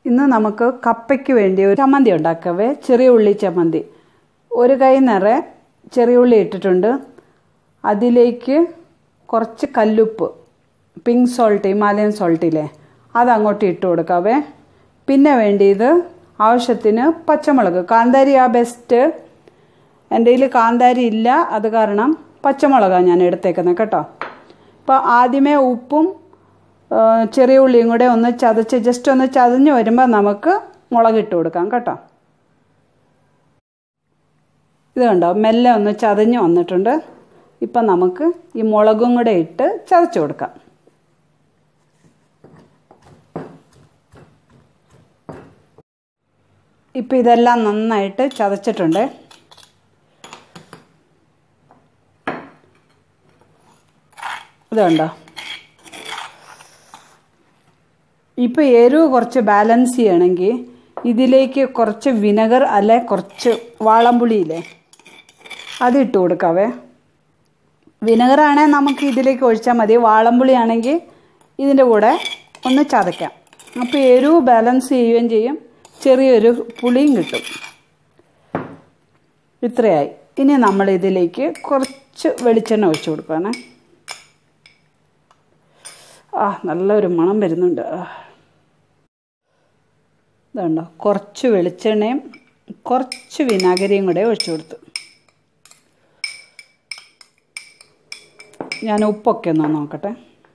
ഇന്ന് നമുക്ക് കപ്പയ്ക്ക് വേണ്ടി ഒരു ചമ്മന്തി ഉണ്ടാക്കവേ ചെറിയ ഉള്ളി ചമ്മന്തി ഒരു കൈ നിറയെ ചെറിയ ഉള്ളി ഇട്ടിട്ടുണ്ട് അതിലേക്ക് കുറച്ച് കല്ലുപ്പ് പിങ്ക് സോൾട്ട് ഹിമാലയൻ സോൾട്ടില്ലേ അത് അങ്ങോട്ട് ഇട്ട് കൊടുക്കാവേ പിന്നെ വേണ്ടിയത് ആവശ്യത്തിന് പച്ചമുളക് കാന്താരി ആ ബെസ്റ്റ് എൻ്റെ കയ്യിൽ കാന്താരി ഇല്ല അത് കാരണം പച്ചമുളകാണ് ഞാൻ എടുത്തേക്കുന്നത് കേട്ടോ ഇപ്പോൾ ആദ്യമേ ഉപ്പും ആ, ചെറിയ ഉള്ളിയും കൂടെ ഒന്ന് ചതച്ച് ജസ്റ്റ് ഒന്ന് ചതഞ്ഞ് വരുമ്പോൾ നമുക്ക് മുളകിട്ട് കൊടുക്കാം കേട്ടോ ഇത് കണ്ടോ മെല്ലെ ഒന്ന് ചതഞ്ഞ് വന്നിട്ടുണ്ട് ഇപ്പം നമുക്ക് ഈ മുളകും കൂടെ ഇട്ട് ചതച്ച് കൊടുക്കാം ഇപ്പം ഇതെല്ലാം നന്നായിട്ട് ചതച്ചിട്ടുണ്ട് ഇത് കണ്ടോ ഇപ്പോൾ എരിവ് കുറച്ച് ബാലൻസ് ചെയ്യണമെങ്കിൽ ഇതിലേക്ക് കുറച്ച് വിനെഗർ അല്ലെ കുറച്ച് വാളംപുളിയില്ലേ അത് ഇട്ട് കൊടുക്കാവേ വിനെഗർ ആണെങ്കിൽ നമുക്ക് ഇതിലേക്ക് ഒഴിച്ചാൽ മതി വാളംപുളി ആണെങ്കിൽ ഇതിൻ്റെ കൂടെ ഒന്ന് ചതയ്ക്കാം അപ്പോൾ എരിവ് ബാലൻസ് ചെയ്യുകയും ചെയ്യും ചെറിയൊരു പുളിയും കിട്ടും ഇത്രയായി ഇനി നമ്മൾ ഇതിലേക്ക് കുറച്ച് വെളിച്ചെണ്ണ ഒഴിച്ചു കൊടുക്കുകയാണേ ആ നല്ലൊരു മണം വരുന്നുണ്ട് ആ. ഇതുണ്ടോ കുറച്ച് വെളിച്ചെണ്ണയും കുറച്ച് വിനാഗിരിയും കൂടെ ഒഴിച്ചു കൊടുത്തു ഞാൻ ഉപ്പൊക്കെ ഒന്ന് നോക്കട്ടെ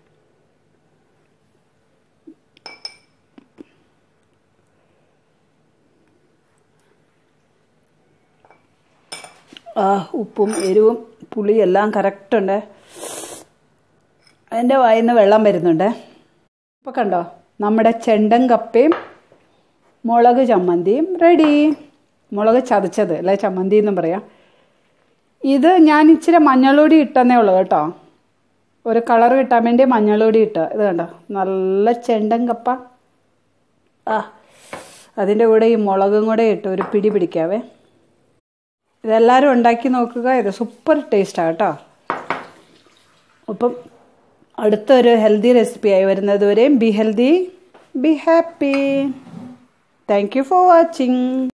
ആ ഉപ്പും എരിവും പുളിയും എല്ലാം കറക്റ്റ് ഉണ്ട് എൻ്റെ വായിൽ നിന്ന് വെള്ളം വരുന്നുണ്ട് ഇപ്പോൾ കണ്ടോ നമ്മുടെ ചെണ്ടൻ കപ്പയും മുളക് ചമ്മന്തിയും റെഡി മുളക് ചതച്ചത് അല്ലെ ചമ്മന്തി എന്നും പറയാം ഇത് ഞാൻ ഇച്ചിരി മഞ്ഞളൊടി ഇട്ടെന്നേ ഉള്ളൂ കേട്ടോ ഒരു കളർ കിട്ടാൻ വേണ്ടി മഞ്ഞളൊടി ഇട്ട ഇത് കണ്ടോ നല്ല ചെണ്ടൻ കപ്പ ആ അതിൻ്റെ കൂടെ ഈ മുളകും കൂടെ ഇട്ട് ഒരു പിടി പിടിക്കാവേ ഇതെല്ലാവരും ഉണ്ടാക്കി നോക്കുക ഇത് സൂപ്പർ ടേസ്റ്റാണ് കേട്ടോ അപ്പം അടുത്തൊരു ഹെൽത്തി റെസിപ്പി ആയി വരുന്നത് വരെയും be healthy be happy thank you for watching